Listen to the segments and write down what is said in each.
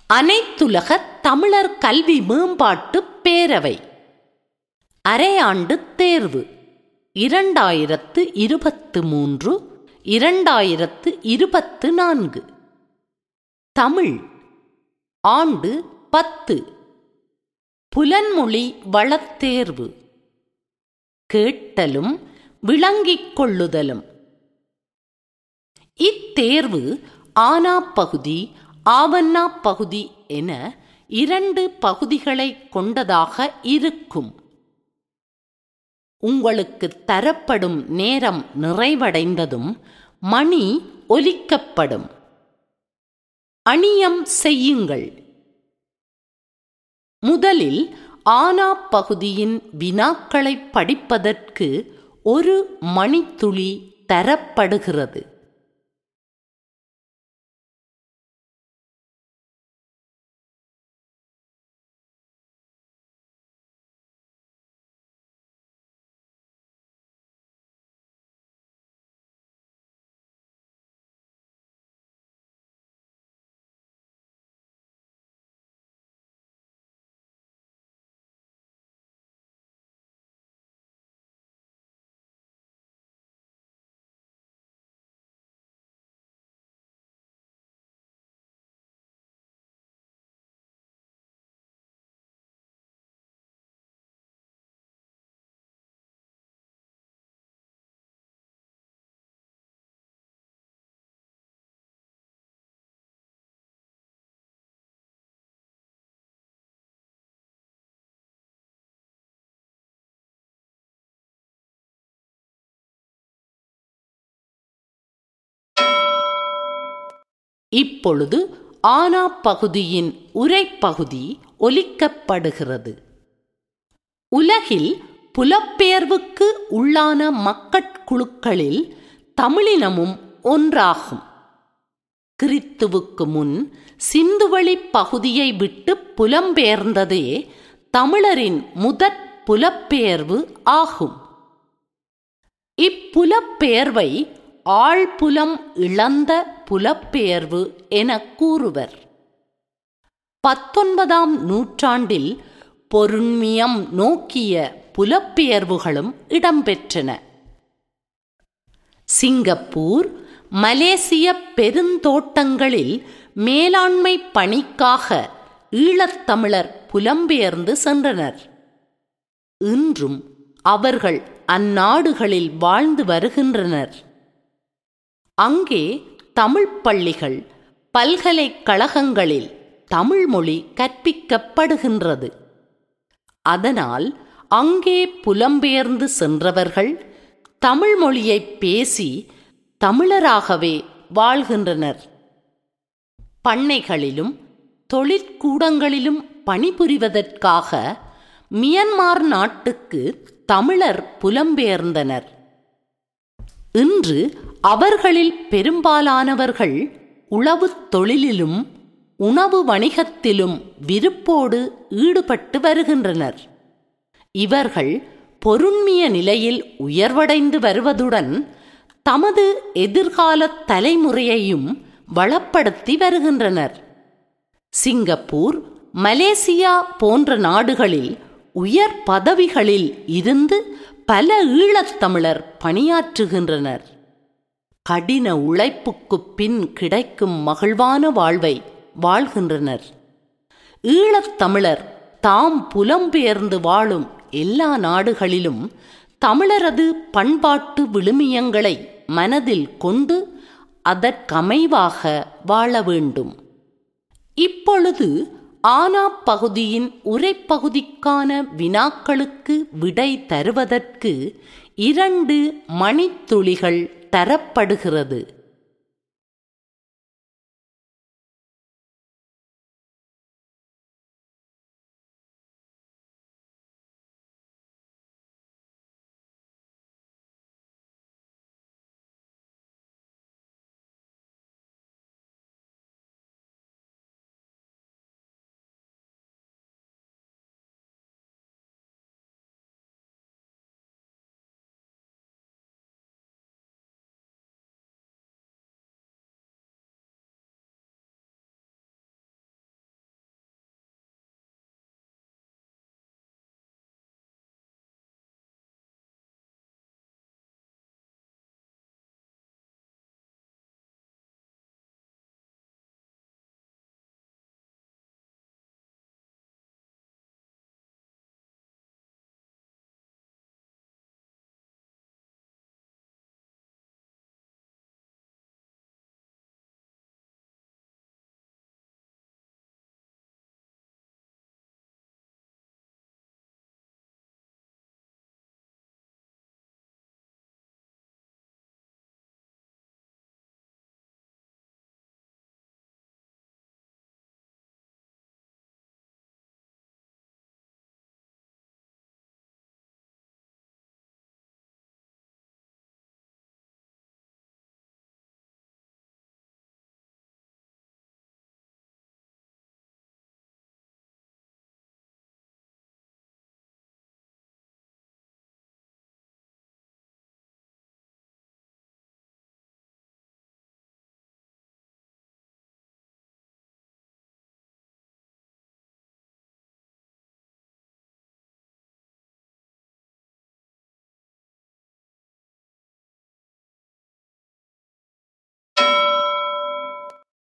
அனைத்துலக தமிழர் கல்வி மேம்பாட்டுப் பேரவை அரையாண்டு தேர்வு இரண்டாயிரத்து இருபத்து மூன்று இரண்டாயிரத்து இருபத்து நான்கு தமிழ் ஆண்டு பத்து புலன்மொழி வளத்தேர்வு கேட்டலும் விளங்கிக் கொள்ளுதலும் இத்தேர்வு ஆனா பகுதி ஆவண்ணா பகுதி என இரண்டு பகுதிகளை கொண்டதாக இருக்கும் உங்களுக்கு தரப்படும் நேரம் நிறைவடைந்ததும் மணி ஒலிக்கப்படும் அணியம் செய்யுங்கள் முதலில் ஆனா பகுதியின் வினாக்களை படிப்பதற்கு ஒரு மணித்துளி தரப்படுகிறது இப்பொழுது ஆனா பகுதியின் உரைப்பகுதி ஒலிக்கப்படுகிறது உலகில் புலப்பெயர்வுக்கு உள்ளான மக்கட்குழுக்களில் தமிழினமும் ஒன்றாகும் கிறித்துவுக்கு முன் சிந்துவெளி பகுதியை விட்டு புலம்பெயர்ந்ததே தமிழரின் முதற் புலப்பெயர்வு ஆகும் இப்புலப்பெயர்வை ஆழ்புலம் இழந்த புலப்பெயர்வு என கூறுவர் பத்தொன்பதாம் நூற்றாண்டில் பொருண்மியம் நோக்கிய புலப்பெயர்வுகளும் இடம்பெற்றன சிங்கப்பூர் மலேசிய பெருந்தோட்டங்களில் மேலாண்மை பணிக்காக ஈழத்தமிழர் புலம்பெயர்ந்து சென்றனர் இன்றும் அவர்கள் அந்நாடுகளில் வாழ்ந்து வருகின்றனர் அங்கே தமிழ் பள்ளிகள் பல்கலைக்கழகங்களில் தமிழ் மொழி கற்பிக்கப்படுகின்றது அதனால் அங்கே புலம்பெயர்ந்து சென்றவர்கள் தமிழ் மொழியை பேசி தமிழராகவே வாழ்கின்றனர் பண்ணைகளிலும் தொழிற்கூடங்களிலும் பணிபுரிவதற்காக மியன்மார் நாட்டுக்கு தமிழர் புலம்பெயர்ந்தனர் இன்று அவர்களில் பெரும்பாலானவர்கள் உளவுத் தொழிலிலும் உணவு வணிகத்திலும் விருப்போடு ஈடுபட்டு வருகின்றனர் இவர்கள் பொருண்மிய நிலையில் உயர்வடைந்து வருவதுடன் தமது எதிர்கால தலைமுறையையும் வளப்படுத்தி வருகின்றனர் சிங்கப்பூர் மலேசியா போன்ற நாடுகளில் உயர் பதவிகளில் இருந்து பல ஈழத்தமிழர் பணியாற்றுகின்றனர் கடின உழைப்புக்குப் பின் கிடைக்கும் மகிழ்வான வாழ்வை வாழ்கின்றனர் ஈழத்தமிழர் தாம் புலம்பெயர்ந்து வாழும் எல்லா நாடுகளிலும் தமிழரது பண்பாட்டு விழுமியங்களை மனதில் கொண்டு அதற்கமைவாக வாழ வேண்டும் இப்பொழுது ஆனா பகுதியின் உரைப்பகுதிக்கான வினாக்களுக்கு விடை தருவதற்கு இரண்டு மணித்துளிகள் தரப்படுகிறது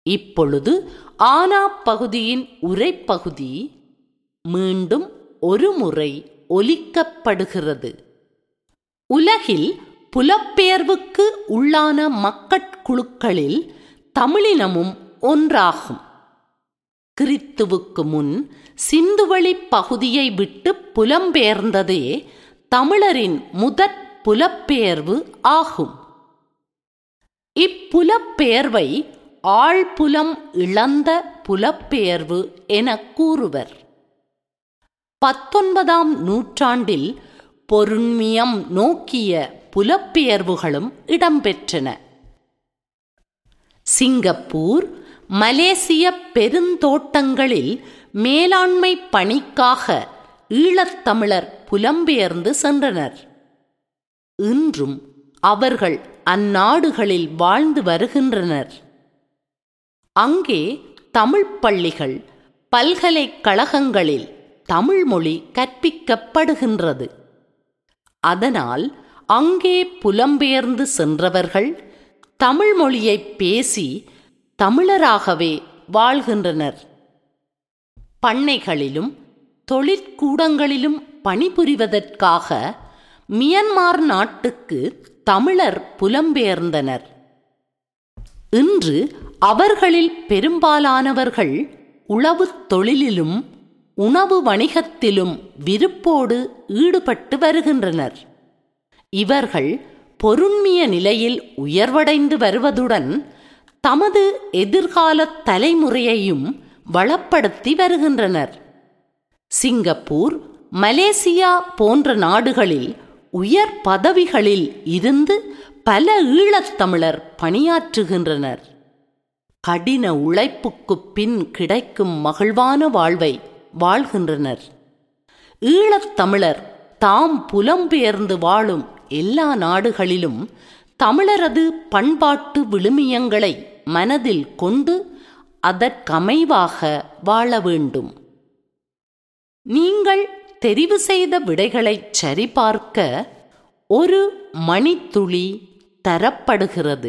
இப்பொழுது ஆனா பகுதியின் உரைப்பகுதி மீண்டும் ஒருமுறை ஒலிக்கப்படுகிறது உலகில் புலப்பெயர்வுக்கு உள்ளான மக்கட்குழுக்களில் தமிழினமும் ஒன்றாகும் கிறித்துவுக்கு முன் சிந்துவெளி பகுதியை விட்டு புலம்பெயர்ந்ததே தமிழரின் முதற் புலப்பெயர்வு ஆகும் இப்புலப்பெயர்வை ஆழ்புலம் இழந்த புலப்பெயர்வு என கூறுவர் பத்தொன்பதாம் நூற்றாண்டில் பொருண்மியம் நோக்கிய புலப்பெயர்வுகளும் இடம்பெற்றன சிங்கப்பூர் மலேசிய பெருந்தோட்டங்களில் மேலாண்மை பணிக்காக ஈழத்தமிழர் புலம்பெயர்ந்து சென்றனர் இன்றும் அவர்கள் அந்நாடுகளில் வாழ்ந்து வருகின்றனர் அங்கே தமிழ் பள்ளிகள் பல்கலைக்கழகங்களில் தமிழ் மொழி கற்பிக்கப்படுகின்றது அதனால் அங்கே புலம்பெயர்ந்து சென்றவர்கள் தமிழ் மொழியை பேசி தமிழராகவே வாழ்கின்றனர் பண்ணைகளிலும் தொழிற்கூடங்களிலும் பணிபுரிவதற்காக மியன்மார் நாட்டுக்கு தமிழர் புலம்பெயர்ந்தனர் இன்று அவர்களில் பெரும்பாலானவர்கள் உளவுத் தொழிலிலும் உணவு வணிகத்திலும் விருப்போடு ஈடுபட்டு வருகின்றனர் இவர்கள் பொருண்மிய நிலையில் உயர்வடைந்து வருவதுடன் தமது எதிர்கால தலைமுறையையும் வளப்படுத்தி வருகின்றனர் சிங்கப்பூர் மலேசியா போன்ற நாடுகளில் உயர் பதவிகளில் இருந்து பல ஈழத்தமிழர் பணியாற்றுகின்றனர் கடின உழைப்புக்குப் பின் கிடைக்கும் மகிழ்வான வாழ்வை வாழ்கின்றனர் ஈழத்தமிழர் தாம் புலம்பெயர்ந்து வாழும் எல்லா நாடுகளிலும் தமிழரது பண்பாட்டு விழுமியங்களை மனதில் கொண்டு அதற்கமைவாக வாழ வேண்டும் நீங்கள் தெரிவு செய்த விடைகளைச் சரிபார்க்க ஒரு மணித்துளி தரப்படுகிறது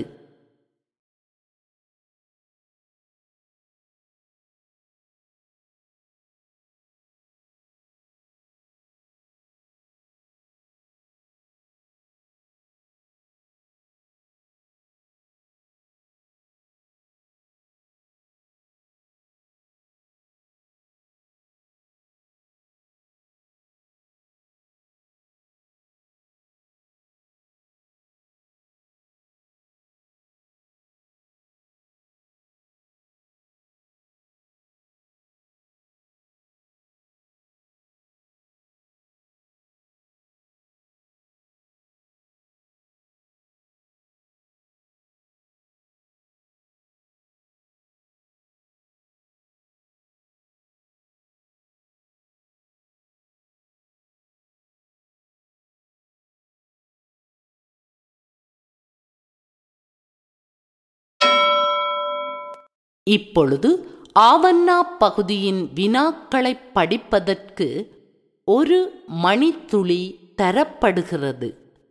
இப்பொழுது ஆவண்ணா பகுதியின் வினாக்களைப் படிப்பதற்கு ஒரு மணித்துளி தரப்படுகிறது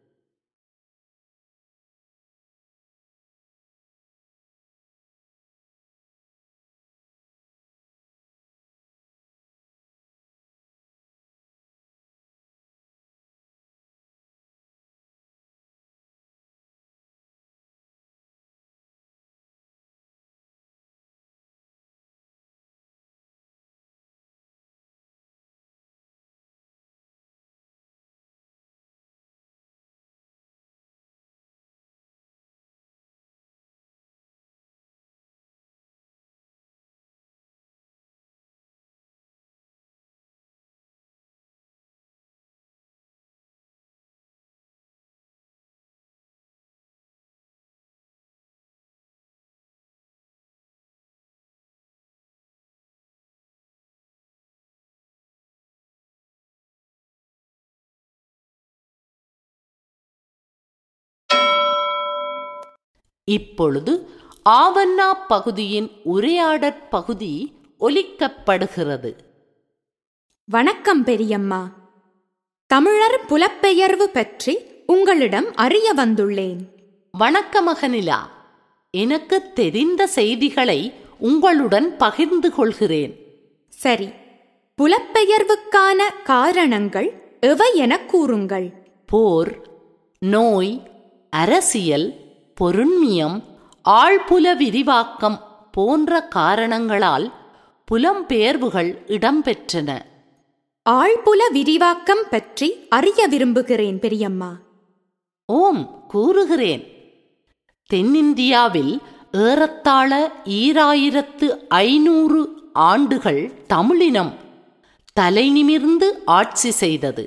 இப்பொழுது ஆவண்ணா பகுதியின் உரையாடற் பகுதி ஒலிக்கப்படுகிறது வணக்கம் பெரியம்மா தமிழர் புலப்பெயர்வு பற்றி உங்களிடம் அறிய வந்துள்ளேன் வணக்க மகனிலா எனக்கு தெரிந்த செய்திகளை உங்களுடன் பகிர்ந்து கொள்கிறேன் சரி புலப்பெயர்வுக்கான காரணங்கள் எவை எனக் கூறுங்கள் போர் நோய் அரசியல் பொருண்மியம் ஆழ்புல விரிவாக்கம் போன்ற காரணங்களால் புலம்பெயர்வுகள் இடம்பெற்றன ஆழ்புல விரிவாக்கம் பற்றி அறிய விரும்புகிறேன் பெரியம்மா ஓம் கூறுகிறேன் தென்னிந்தியாவில் ஏறத்தாழ ஈராயிரத்து ஐநூறு ஆண்டுகள் தமிழினம் தலைநிமிர்ந்து ஆட்சி செய்தது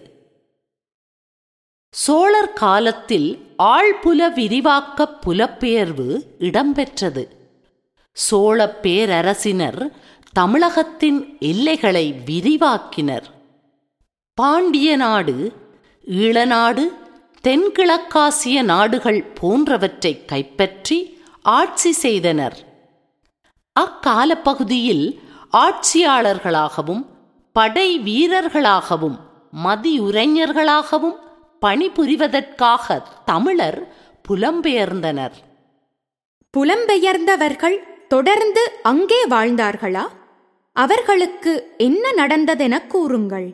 சோழர் காலத்தில் ஆழ்புல விரிவாக்க புலப்பெயர்வு இடம்பெற்றது சோழ பேரரசினர் தமிழகத்தின் எல்லைகளை விரிவாக்கினர் பாண்டிய நாடு ஈழநாடு தென்கிழக்காசிய நாடுகள் போன்றவற்றை கைப்பற்றி ஆட்சி செய்தனர் அக்காலப்பகுதியில் ஆட்சியாளர்களாகவும் படை வீரர்களாகவும் மதியுரைஞர்களாகவும் பணிபுரிவதற்காக தமிழர் புலம்பெயர்ந்தனர் புலம்பெயர்ந்தவர்கள் தொடர்ந்து அங்கே வாழ்ந்தார்களா அவர்களுக்கு என்ன நடந்ததெனக் கூறுங்கள்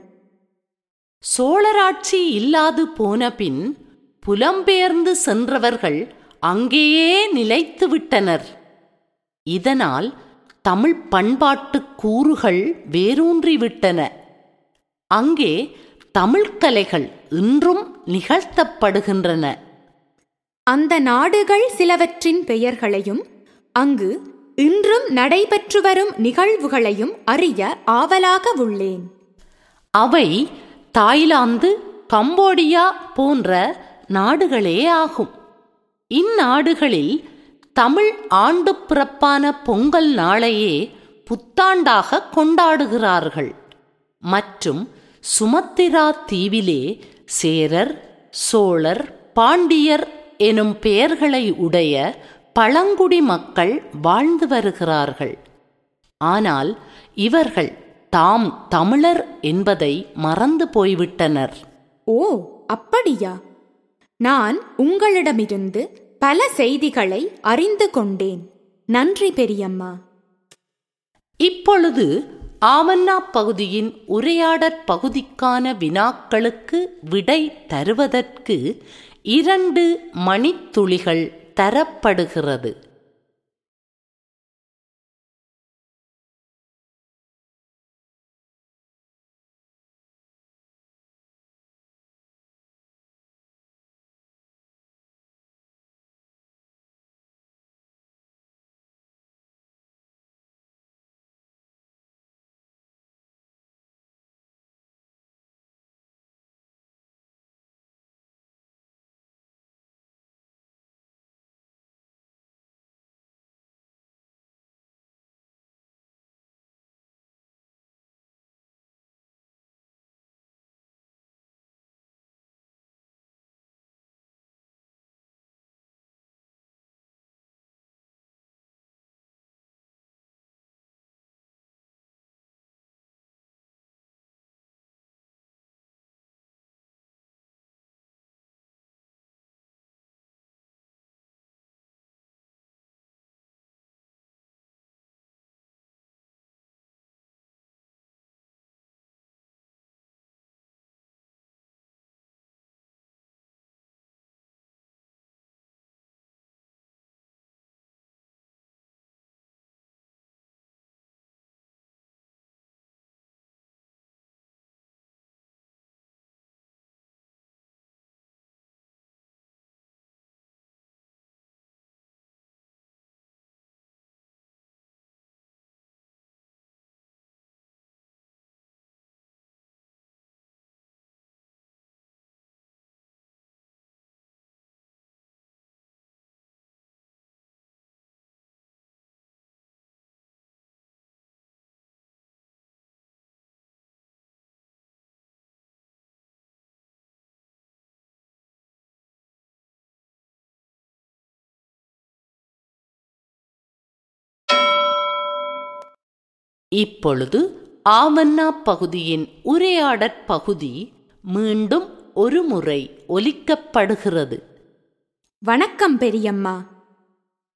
சோழராட்சி இல்லாது போன பின் புலம்பெயர்ந்து சென்றவர்கள் அங்கேயே நிலைத்து விட்டனர் இதனால் தமிழ் பண்பாட்டு கூறுகள் வேரூன்றிவிட்டன அங்கே தமிழ்க் கலைகள் இன்றும் நிகழ்த்தப்படுகின்றன அந்த நாடுகள் சிலவற்றின் பெயர்களையும் அங்கு இன்றும் நடைபெற்று வரும் நிகழ்வுகளையும் அறிய ஆவலாக உள்ளேன் அவை தாய்லாந்து கம்போடியா போன்ற நாடுகளே ஆகும் இந்நாடுகளில் தமிழ் ஆண்டு பிறப்பான பொங்கல் நாளையே புத்தாண்டாக கொண்டாடுகிறார்கள் மற்றும் சுமத்திரா தீவிலே சேரர் சோழர் பாண்டியர் எனும் பெயர்களை உடைய பழங்குடி மக்கள் வாழ்ந்து வருகிறார்கள் ஆனால் இவர்கள் தாம் தமிழர் என்பதை மறந்து போய்விட்டனர் ஓ அப்படியா நான் உங்களிடமிருந்து பல செய்திகளை அறிந்து கொண்டேன் நன்றி பெரியம்மா இப்பொழுது ஆவண்ணா பகுதியின் உரையாடற் பகுதிக்கான வினாக்களுக்கு விடை தருவதற்கு இரண்டு மணித்துளிகள் தரப்படுகிறது இப்பொழுது ஆவண்ணா பகுதியின் உரையாடற் பகுதி மீண்டும் ஒரு முறை ஒலிக்கப்படுகிறது வணக்கம் பெரியம்மா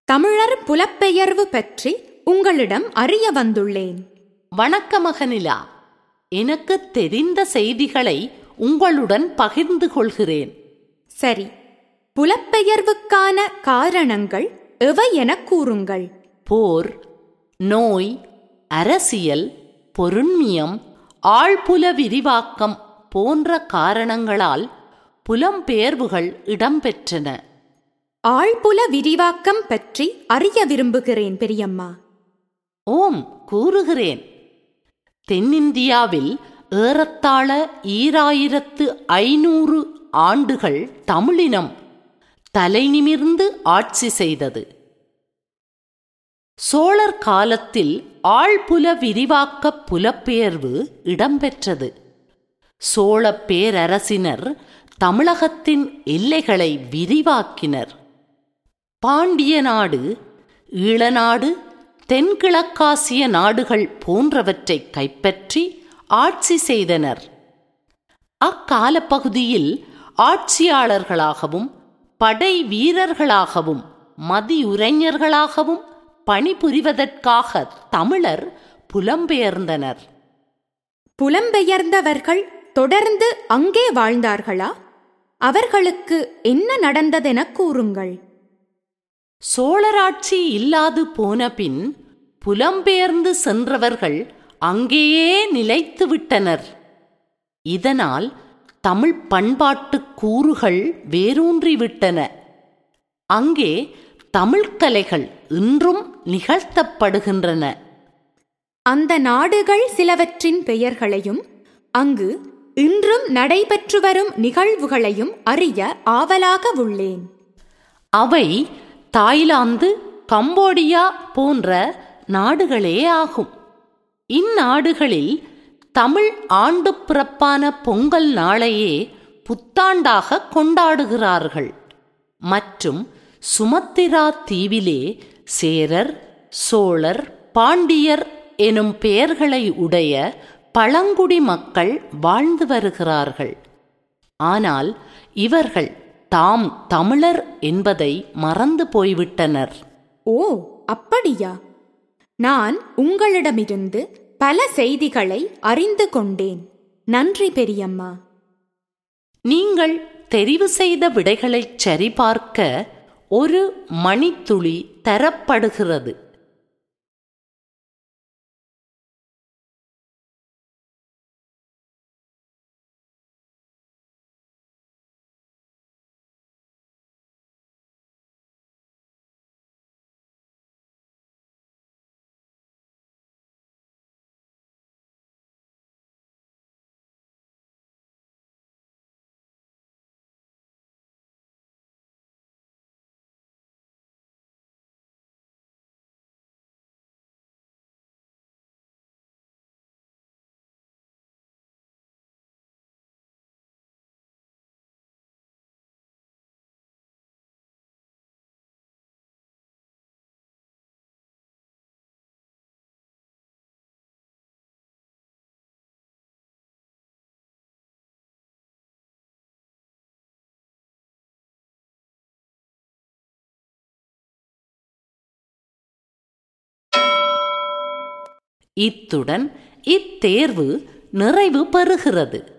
தமிழர் புலப்பெயர்வு பற்றி உங்களிடம் அறிய வந்துள்ளேன் வணக்கம் அகனிலா எனக்கு தெரிந்த செய்திகளை உங்களுடன் பகிர்ந்து கொள்கிறேன் சரி புலப்பெயர்வுக்கான காரணங்கள் எவை எனக் கூறுங்கள் போர் நோய் அரசியல் பொருண்மியம் ஆழ்புல விரிவாக்கம் போன்ற காரணங்களால் புலம்பெயர்வுகள் இடம்பெற்றன ஆழ்புல விரிவாக்கம் பற்றி அறிய விரும்புகிறேன் பெரியம்மா ஓம் கூறுகிறேன் தென்னிந்தியாவில் ஏறத்தாழ ஈராயிரத்து ஐநூறு ஆண்டுகள் தமிழினம் தலைநிமிர்ந்து ஆட்சி செய்தது சோழர் காலத்தில் ஆழ்புல விரிவாக்க புலப்பெயர்வு இடம்பெற்றது சோழ பேரரசினர் தமிழகத்தின் எல்லைகளை விரிவாக்கினர் பாண்டிய நாடு ஈழநாடு தென்கிழக்காசிய நாடுகள் போன்றவற்றை கைப்பற்றி ஆட்சி செய்தனர் அக்காலப்பகுதியில் ஆட்சியாளர்களாகவும் படை வீரர்களாகவும் மதியுரைஞர்களாகவும் பணிபுரிவதற்காக தமிழர் புலம்பெயர்ந்தனர் புலம்பெயர்ந்தவர்கள் தொடர்ந்து அங்கே வாழ்ந்தார்களா அவர்களுக்கு என்ன நடந்ததெனக் கூறுங்கள் சோழராட்சி இல்லாது போன பின் புலம்பெயர்ந்து சென்றவர்கள் அங்கேயே நிலைத்து விட்டனர் இதனால் தமிழ் பண்பாட்டு கூறுகள் வேரூன்றிவிட்டன அங்கே தமிழ்க் கலைகள் இன்றும் நிகழ்த்தப்படுகின்றன அந்த நாடுகள் சிலவற்றின் பெயர்களையும் அங்கு இன்றும் நடைபெற்று வரும் நிகழ்வுகளையும் அறிய ஆவலாக உள்ளேன் அவை தாய்லாந்து கம்போடியா போன்ற நாடுகளே ஆகும் இந்நாடுகளில் தமிழ் ஆண்டு பிறப்பான பொங்கல் நாளையே புத்தாண்டாக கொண்டாடுகிறார்கள் மற்றும் சுமத்திரா தீவிலே சேரர் சோழர் பாண்டியர் எனும் பெயர்களை உடைய பழங்குடி மக்கள் வாழ்ந்து வருகிறார்கள் ஆனால் இவர்கள் தாம் தமிழர் என்பதை மறந்து போய்விட்டனர் ஓ அப்படியா நான் உங்களிடமிருந்து பல செய்திகளை அறிந்து கொண்டேன் நன்றி பெரியம்மா நீங்கள் தெரிவு செய்த விடைகளைச் சரிபார்க்க ஒரு மணித்துளி தரப்படுகிறது இத்துடன் இத்தேர்வு நிறைவு பெறுகிறது